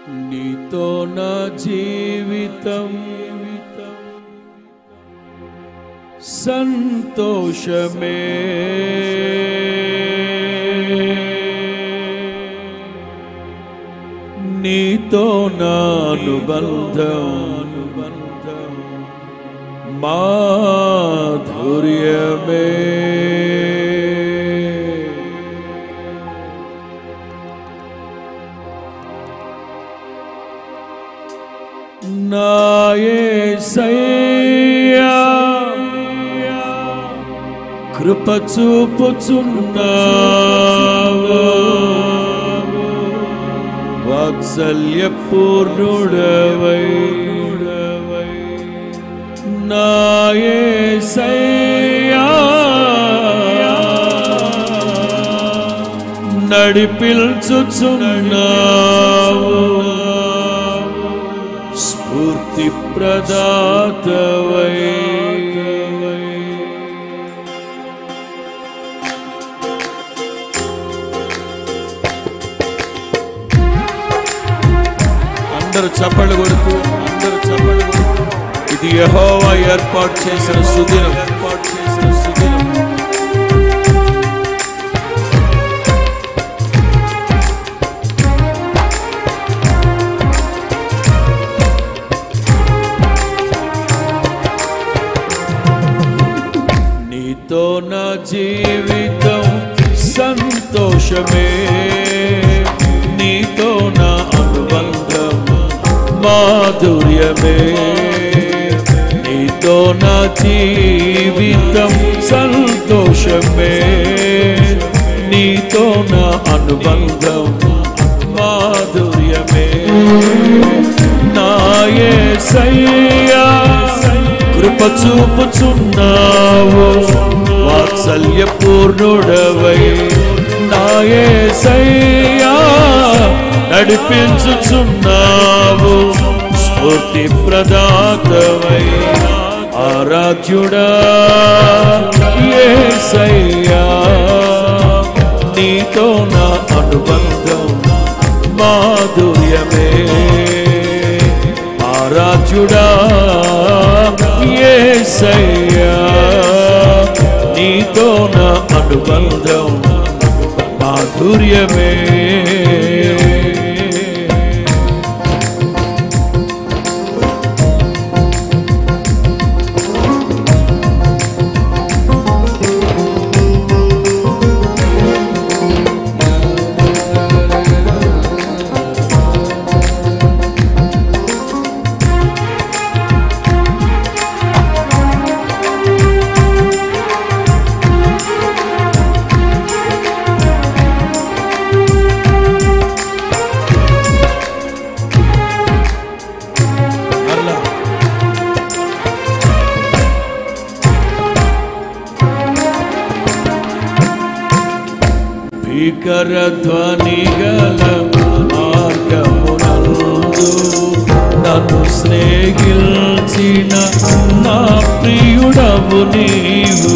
నీతో నా జీవితం సంతోషమే నీతో నా అనుబంధం అనుబంధం మాధుర్యమే నాయసయ్యా కృప చూపుచున్నావు వాత్సల్య పూర్ణుడవై నాయసయ్యా నడిపిల్చుచున్నావు స్ఫూర్తి ప్రదాతవై అందరూ చప్పళ్ళు కొడుతూ అందరూ చప్పళ్ళు కొడుతూ ఇది యెహోవా ఏర్పాటు చేసిన సుదినం ఏర్పాటు చేసిన సుదినం నీతో నా జీవితం సంతోషమే నీతో నా అనుబంధం మాధుర్యమే నీతో నా జీవితం సంతోషమే నీతో నా అనుబంధం మాధుర్యమే నాయే సయ్యా కృప చూపుచున్నావు వాత్సల్య పూర్ణుడవై నాయే సయ్యా నడిపించుచున్నావు స్ఫూర్తి ప్రదాతవై ఆరాధ్యుడా ఏ సయ్యా నీతో నా అనుబంధం మాధుర్యమే ఆరాధ్యుడా యేసయ్యా నీతో నా అనుబంధం మాధుర్యమే మరలా భీకర ధ్వని గల మార్గమునందు నన్ను స్నేహిల్చిన నా ప్రియుడవు నీవు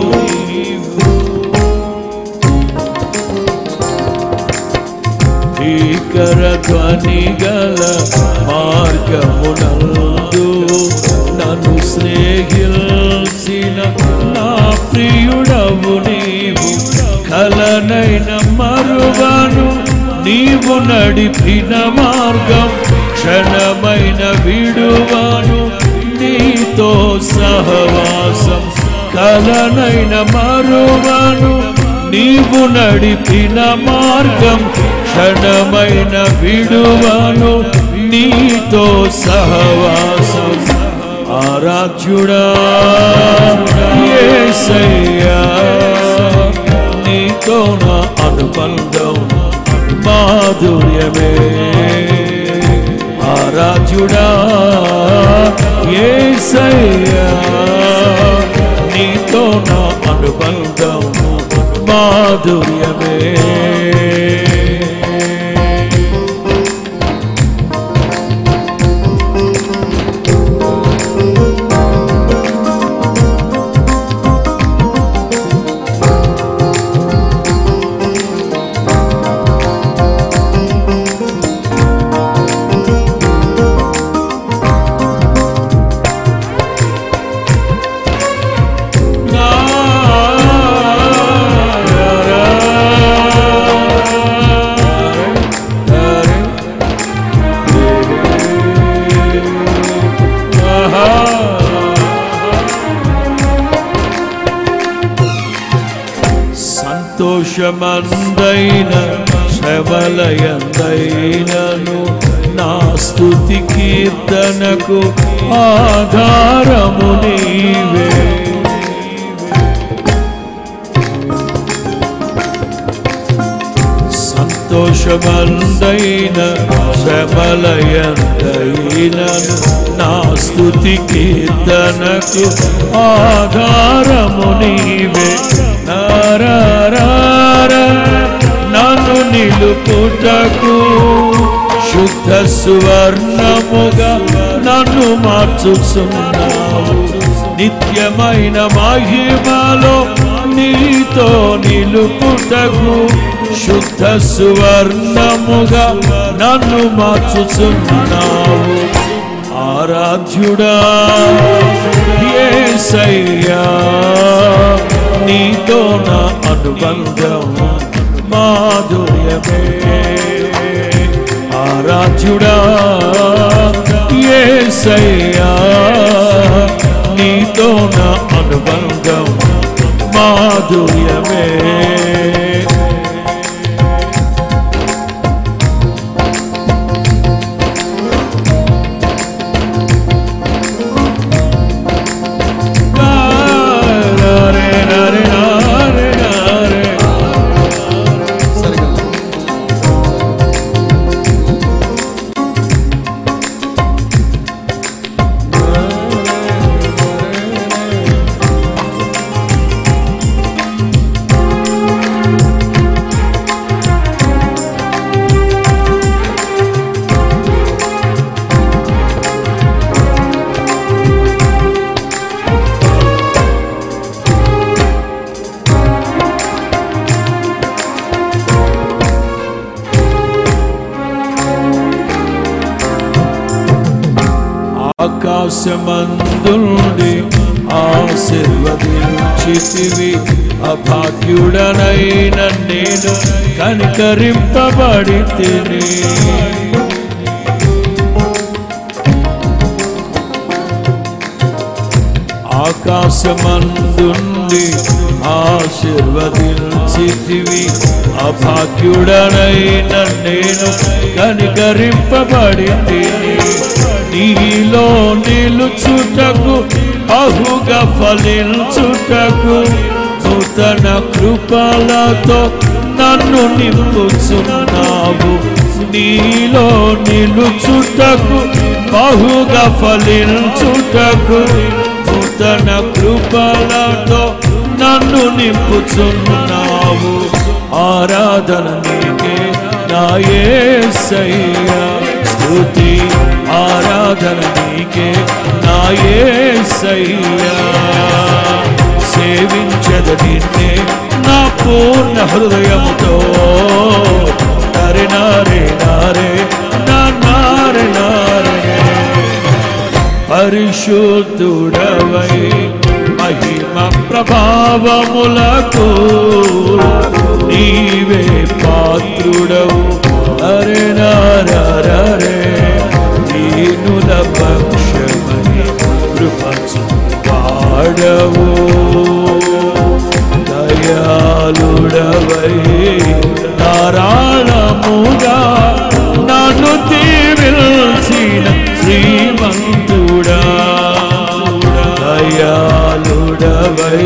భీకర ధ్వని గల మార్గమునందు నన్ను స్నేహిల్చిన నా ప్రియుడవు నీవు కలనైన మరువను నీవు నడిపిన మార్గం క్షణమైన విడువను నీతో సహవాసం కలనైన మరువను నీవు నడిపిన మార్గం క్షణమైన విడువను నీతో సహవాసం ఆరాధ్యుడా యేసయ్యా నీతో నా అనుబంధం మాధుర్యమే ఆరాధ్యుడా యేసయ్యా నీతో నా అనుబంధం మాధుర్యమే సంతోషమందైన శ్రమలయందైనను నా స్తుతి కీర్తనకు ఆధారము నీవే సంతోషమందైన శ్రమలయందైనను నా స్తుతి కీర్తనకు ఆధారము నీవే నారారార నన్ను నిలుపుటకు శుద్ధ సువర్ణముగా నన్ను మార్చుచున్నావు నిత్యమైన మహిమలో నీతో నిలుపుటకు శుద్ధ సువర్ణముగా నన్ను మార్చుచున్నావు ఆరాధ్యుడా యేసయ్యా నీతో నా అనుబంధం మాధుర్యమే ఆరాధ్యుడా యేసయ్యా నీతో నా అనుబంధం మాధుర్యమే నారే నారే నారే నారే సరిగా ఆకాశమందుండి ఆశీర్వదించితివి అభాగ్యుడనైన నేను కనికరింపబడి తిని ఆకాశమందుండి ఆశీర్వదించితివి అభాగ్యుడనైన నేను కనికరింపబడి తిని నీలో నిలుచుటకు బహుగా ఫలించుటకు నూతన కృపలతో నన్ను నింపుచున్నావు నీలో నిలుచుటకు బహుగా ఫలించుటకు నూతన కృపలతో నన్ను నింపుచున్నావు ఆరాధన నీకే నా యేసయ్యా స్తుతి ఆరాధన నీకే నా యేసయ్యా సేవించద నిన్నే నా పూర్ణ హృదయముతో నరే నారే నారే నా నారే నారే పరిశుద్ధుడవై మహిమ ప్రభావములకు నీవే పాత్రుడవు అరే నారే దీనుల పక్షమని కృపచు పాడవు దయాళుడవై ధారాళముగా నన్ను దీవిల్చిన శ్రీమంతుడా దయాళుడవై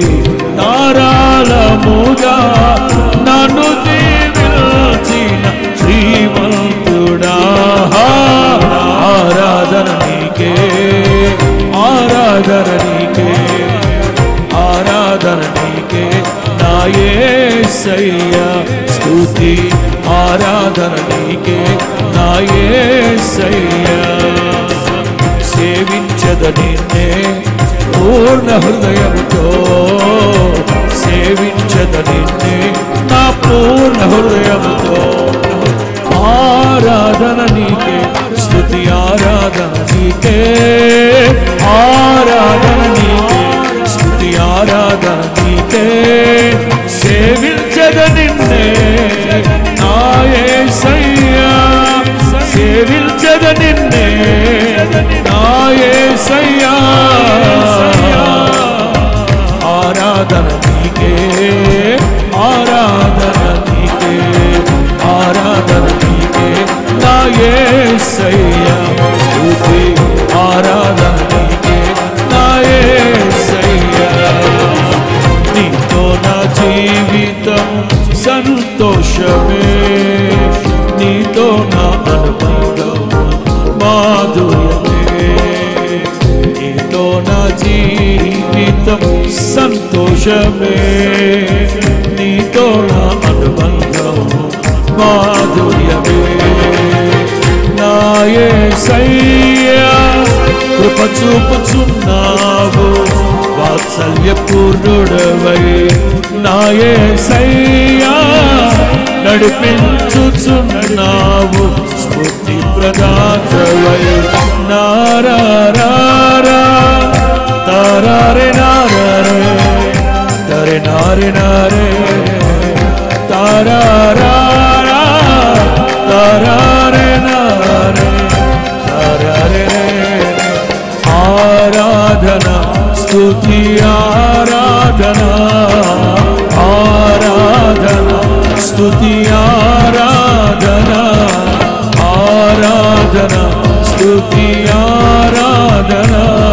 ధారాళముగా నన్ను దీవిల్చిన శ్రీమంతుడా ఆరాధన నీకే ఆరాధన నీకే ఆరాధన నీకే నా యేసయ్యా స్తుతి ఆరాధన నీకే నా యేసయ్యా సేవించద నిన్నే పూర్ణ హృదయముతో సేవించద నిన్నే నా పూర్ణ హృదయముతో ఆరాధన నీకే స్తుతి ఆరాధన నీకే ఆరాధన నీకే స్తుతి ఆరాధన నీకే సేవించద నిన్నే నాయసయ్యా సేవించద నిన్నే నాయసయ్యా ఆరాధన నీకే ఆరాధన సంతోషమే నీతో నా అనుబంధం మాధుర్యమే నాయే సయ్యా కృప చూపుచున్నావు వాత్సల్య పూర్ణుడవై నాయే సయ్యా నడిపించుచున్నావు స్ఫూర్తి ప్రదాతవై నారారా తారారే నారే తరే నారే నారే తారారా తారారే నారే తారారే ఆరాధన స్తుతి ఆరాధన ఆరాధన స్తుతి ఆరాధన ఆరాధన స్తుతి ఆరాధన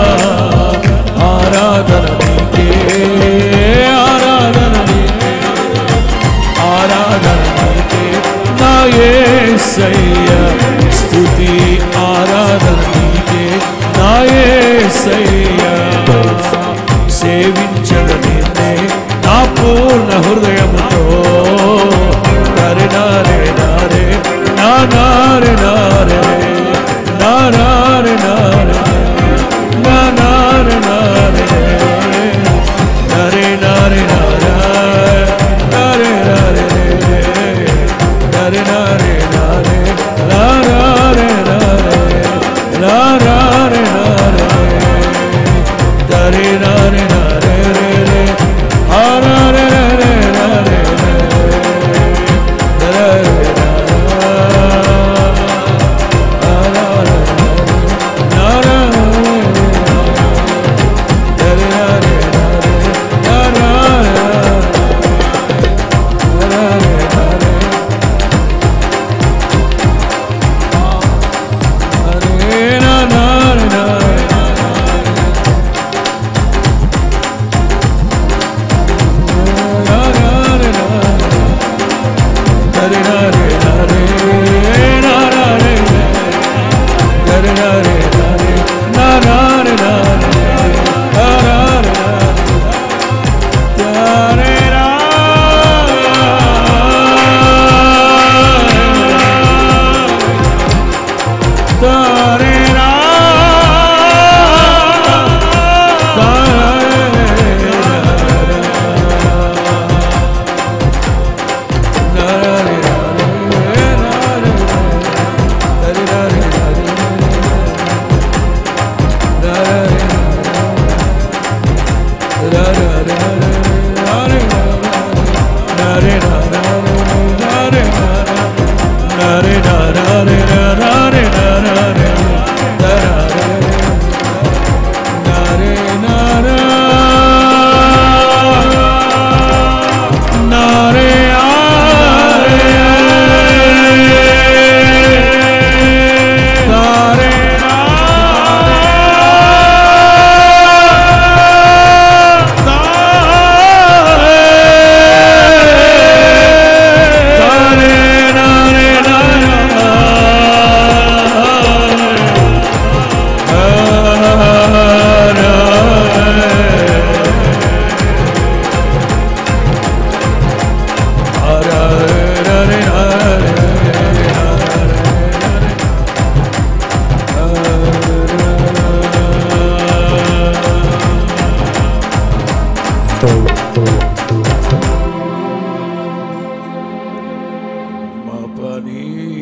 ఆరాధన నీకే ఆరాధన నీకే ఆరాధన నీకే నా యేసయ్య స్తుతి ఆరాధన నీకే నా యేసయ్య సేవించడ నిన్నే నా పూర్ణ హృదయముతో నరే నారే నారే నా నారే నారే నా నారే నారే నా నారే నారే నరే నరే నరే నరే నరే నరే నరే నరే నరే నరే నరే నరే నరే నరే నరే హరే నరే నరే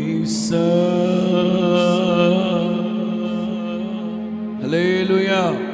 హల్లెలూయా